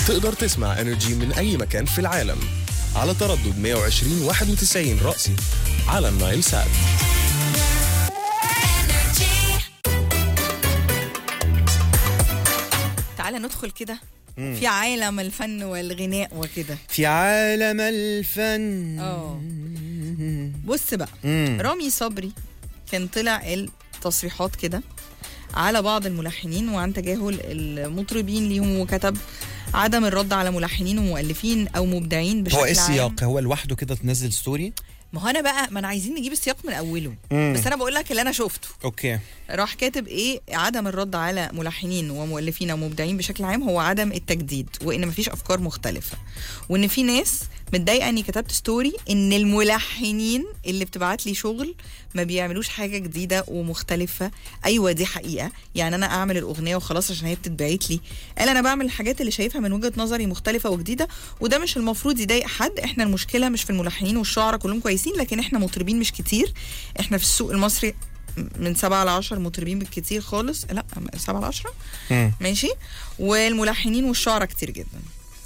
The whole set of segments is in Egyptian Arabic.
تقدر تسمع انرجي من اي مكان في العالم على تردد 120 91 رأسي على النايل سات تعالى ندخل كده في عالم الفن والغناء وكده في عالم الفن اه بص بقى رامي صبري كان طلع قال تصريحات كده على بعض الملحنين وعن تجاهل المطربين ليهم وكتب عدم الرد على ملحنين ومؤلفين او مبدعين بشكل هو ايه عام. السياق هو لوحده كده تنزل ستوري ما هو انا بقى ما انا عايزين نجيب السياق من اوله مم. بس انا بقول لك اللي انا شفته اوكي راح كاتب ايه عدم الرد على ملحنين ومؤلفين ومبدعين بشكل عام هو عدم التجديد وان مفيش افكار مختلفه وان في ناس متضايقه اني كتبت ستوري ان الملحنين اللي بتبعت لي شغل ما بيعملوش حاجه جديده ومختلفه ايوه دي حقيقه يعني انا اعمل الاغنيه وخلاص عشان هي بتتبعت لي قال انا بعمل الحاجات اللي شايفها من وجهه نظري مختلفه وجديده وده مش المفروض يضايق حد احنا المشكله مش في الملحنين والشعراء كلهم كويسين لكن احنا مطربين مش كتير احنا في السوق المصري من سبعة ل 10 مطربين بالكتير خالص لا سبعة ل 10 مم. ماشي والملحنين والشعراء كتير جدا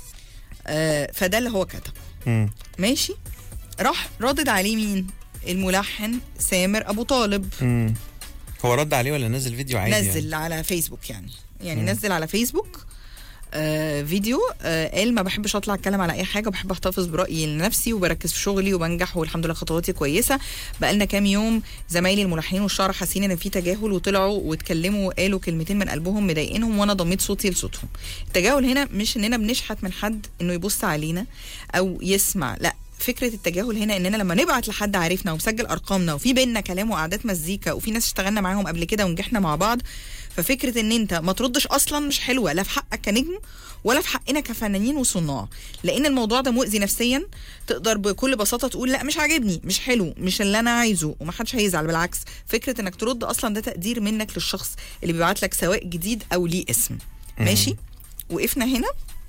آه فده اللي هو كتب مم. ماشي راح ردد عليه مين الملحن سامر ابو طالب مم. هو رد عليه ولا نزل فيديو عادي نزل يعني؟ على فيسبوك يعني يعني نزل على فيسبوك آه فيديو آه قال ما بحبش اطلع اتكلم على اي حاجه بحب احتفظ برايي لنفسي وبركز في شغلي وبنجح والحمد لله خطواتي كويسه بقالنا كام يوم زمايلي الملحنين والشعراء حاسين ان في تجاهل وطلعوا واتكلموا وقالوا كلمتين من قلبهم مضايقينهم وانا ضميت صوتي لصوتهم التجاهل هنا مش اننا بنشحت من حد انه يبص علينا او يسمع لا فكره التجاهل هنا اننا لما نبعت لحد عارفنا ومسجل ارقامنا وفي بينا كلام وقعدات مزيكا وفي ناس اشتغلنا معاهم قبل كده ونجحنا مع بعض ففكره ان انت ما تردش اصلا مش حلوه لا في حقك كنجم ولا في حقنا كفنانين وصناع لان الموضوع ده مؤذي نفسيا تقدر بكل بساطه تقول لا مش عاجبني مش حلو مش اللي انا عايزه ومحدش هيزعل بالعكس فكره انك ترد اصلا ده تقدير منك للشخص اللي بيبعت لك سواء جديد او ليه اسم ماشي وقفنا هنا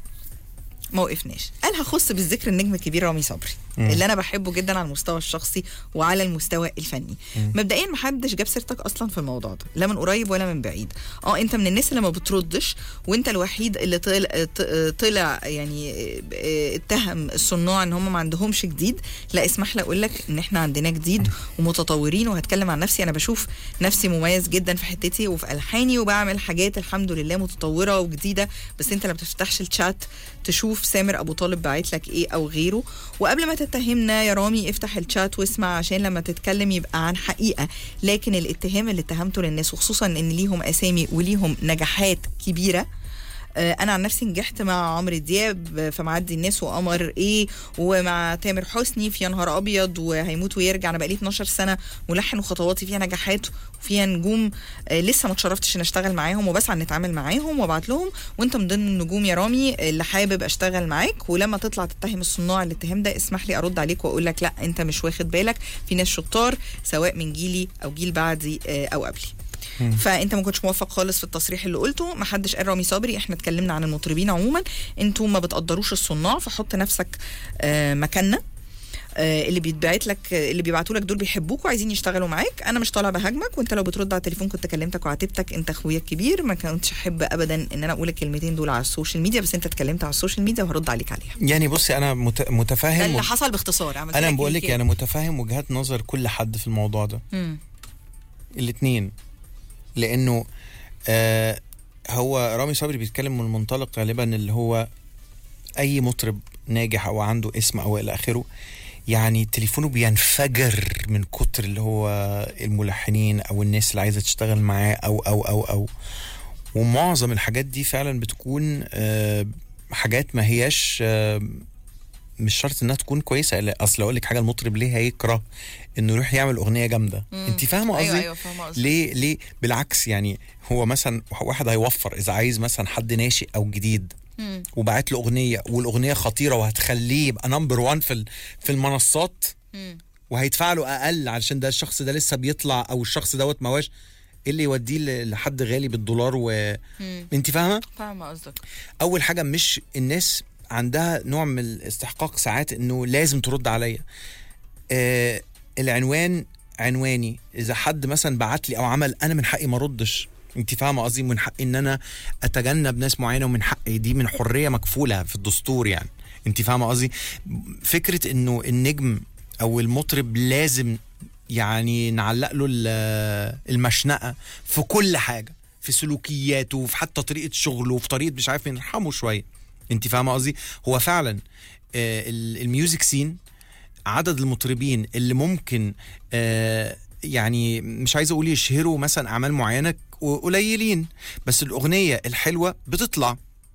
ما وقفناش قال هخص بالذكر النجم الكبير رامي صبري اللي انا بحبه جدا على المستوى الشخصي وعلى المستوى الفني مبدئيا ما حدش جاب سيرتك اصلا في الموضوع ده لا من قريب ولا من بعيد اه انت من الناس اللي ما بتردش وانت الوحيد اللي طلع, طلع يعني اه، اتهم الصناع ان هم ما عندهمش جديد لا اسمح لي اقول لك ان احنا عندنا جديد ومتطورين وهتكلم عن نفسي انا بشوف نفسي مميز جدا في حتتي وفي الحاني وبعمل حاجات الحمد لله متطوره وجديده بس انت لما بتفتحش الشات تشوف سامر ابو طالب باعت لك ايه او غيره وقبل ما تتهمنا يا رامي افتح الشات واسمع عشان لما تتكلم يبقى عن حقيقه لكن الاتهام اللي اتهمته للناس وخصوصا ان ليهم اسامي وليهم نجاحات كبيره آه، انا عن نفسي نجحت مع عمرو دياب آه، في معدي الناس وقمر ايه ومع تامر حسني في يا نهار ابيض وهيموت ويرجع انا بقالي 12 سنه ملحن وخطواتي فيها نجاحات وفيها نجوم آه، لسه ما اتشرفتش ان اشتغل معاهم وبسعى ان اتعامل معاهم وابعت لهم وانت من ضمن النجوم يا رامي اللي حابب اشتغل معاك ولما تطلع تتهم الصناع الاتهام ده اسمح لي ارد عليك واقول لك لا انت مش واخد بالك في ناس شطار سواء من جيلي او جيل بعدي آه، او قبلي فانت ما كنتش موفق خالص في التصريح اللي قلته ما حدش قال رامي صبري احنا اتكلمنا عن المطربين عموما انتوا ما بتقدروش الصناع فحط نفسك آه، مكاننا آه، اللي بيتبعت لك آه، اللي بيبعتوا لك دول بيحبوك وعايزين يشتغلوا معاك انا مش طالع بهاجمك وانت لو بترد على التليفون كنت كلمتك وعاتبتك انت اخويا الكبير ما كنتش احب ابدا ان انا اقول الكلمتين دول على السوشيال ميديا بس انت اتكلمت على السوشيال ميديا وهرد عليك عليها يعني بصي انا مت... ده متفاهم اللي و... حصل باختصار عملت انا لك بقول لك لينكين. انا متفاهم وجهات نظر كل حد في الموضوع ده مم. الاثنين لانه آه هو رامي صبري بيتكلم من منطلق غالبا اللي هو اي مطرب ناجح او عنده اسم او الى اخره يعني تليفونه بينفجر من كتر اللي هو الملحنين او الناس اللي عايزه تشتغل معاه او او او او ومعظم الحاجات دي فعلا بتكون آه حاجات ما هياش آه مش شرط انها تكون كويسه لا، اصل اقول لك حاجه المطرب ليه هيكره انه يروح يعمل اغنيه جامده انت فاهمه قصدي ايوه ايوه فاهمه قصدك ليه ليه بالعكس يعني هو مثلا واحد هيوفر اذا عايز مثلا حد ناشئ او جديد مم. وبعت له اغنيه والاغنيه خطيره وهتخليه يبقى نمبر 1 في ال- في المنصات مم. وهيدفع له اقل علشان ده الشخص ده لسه بيطلع او الشخص دوت مواش ايه اللي يوديه ل- لحد غالي بالدولار و مم. انت فاهمه فاهمه قصدك اول حاجه مش الناس عندها نوع من الاستحقاق ساعات انه لازم ترد عليا آه العنوان عنواني اذا حد مثلا بعت لي او عمل انا من حقي ما اردش انت فاهمه قصدي من حقي ان انا اتجنب ناس معينه ومن حقي دي من حريه مكفوله في الدستور يعني انت فاهمه قصدي فكره انه النجم او المطرب لازم يعني نعلق له ال- المشنقه في كل حاجه في سلوكياته وفي حتى طريقه شغله وفي طريقه مش عارف نرحمه شويه انت فاهمه قصدي هو فعلا آه، ال- الميوزك سين عدد المطربين اللي ممكن آه، يعني مش عايز اقول يشهروا مثلا اعمال معينه قليلين بس الاغنيه الحلوه بتطلع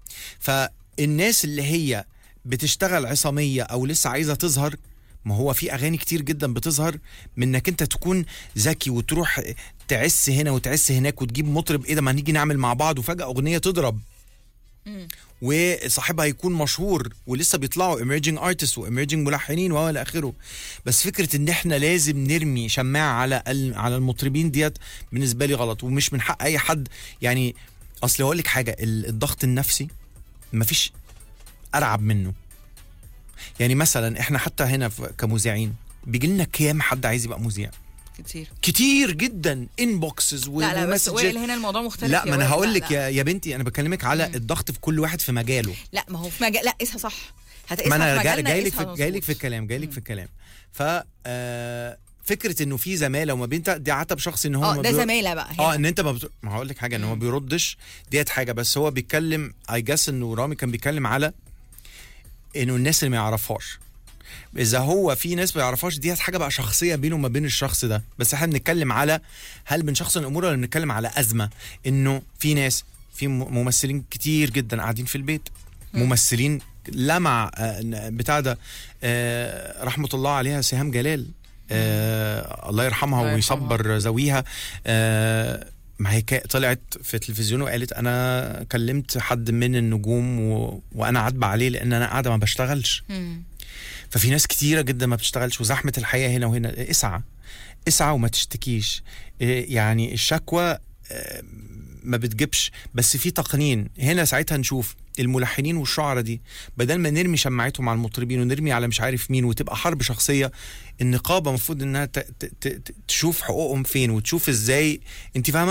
فالناس اللي هي بتشتغل عصاميه او لسه عايزه تظهر ما هو في اغاني كتير جدا بتظهر من انك انت تكون ذكي وتروح تعس هنا وتعس هناك وتجيب مطرب ايه ده ما هنيجي نعمل مع بعض وفجاه اغنيه تضرب وصاحبها هيكون مشهور ولسه بيطلعوا emerging artists و emerging ملحنين وهو الى اخره بس فكره ان احنا لازم نرمي شماعه على ال- على المطربين ديت بالنسبه لي غلط ومش من حق اي حد يعني اصل هقول لك حاجه ال- الضغط النفسي مفيش ارعب منه يعني مثلا احنا حتى هنا في- كمذيعين بيجي لنا كام حد عايز يبقى مذيع كتير كتير جدا انبوكسز لا لا بس وائل هنا الموضوع مختلف لا يا ما انا وائل. هقول لا، لك لا. يا يا بنتي انا بكلمك على الضغط في كل واحد في مجاله لا ما هو في مجال لا قيسها صح هتقيسها ما انا في جاي مجالنا جاي لك قيسها في جاي لك في مظبوط. الكلام جاي لك في الكلام ف آه، فكره انه في زماله وما بين دي عتب شخصي ان هو اه ما ده بيرد- زماله بقى هنا اه ان انت ما, بت... ما هقول لك حاجه ان هو ما بيردش ديت حاجه بس هو بيتكلم اي جاس انه رامي كان بيتكلم على انه الناس اللي ما يعرفهاش اذا هو في ناس ما يعرفهاش ديت حاجه بقى شخصيه بينه وما بين الشخص ده بس احنا بنتكلم على هل بنشخصن الامور ولا بنتكلم على ازمه انه في ناس في م- ممثلين كتير جدا قاعدين في البيت ممثلين لمع آه، بتاع ده آه، رحمه الله عليها سهام جلال آه الله يرحمها الله يرحمها. ويصبر ذويها آه ما هي كا- طلعت في التلفزيون وقالت انا كلمت حد من النجوم و... وانا عاتبه عليه لان انا قاعده ما بشتغلش مم. ففي ناس كتيره جدا ما بتشتغلش وزحمه الحياه هنا وهنا اسعى اسعى وما تشتكيش إيه يعني الشكوى آه، ما بتجيبش بس في تقنين هنا ساعتها نشوف الملحنين والشعراء دي بدل ما نرمي شماعتهم على المطربين ونرمي على مش عارف مين وتبقى حرب شخصيه النقابه المفروض انها ت- ت- ت- تشوف حقوقهم فين وتشوف ازاي انت فاهمه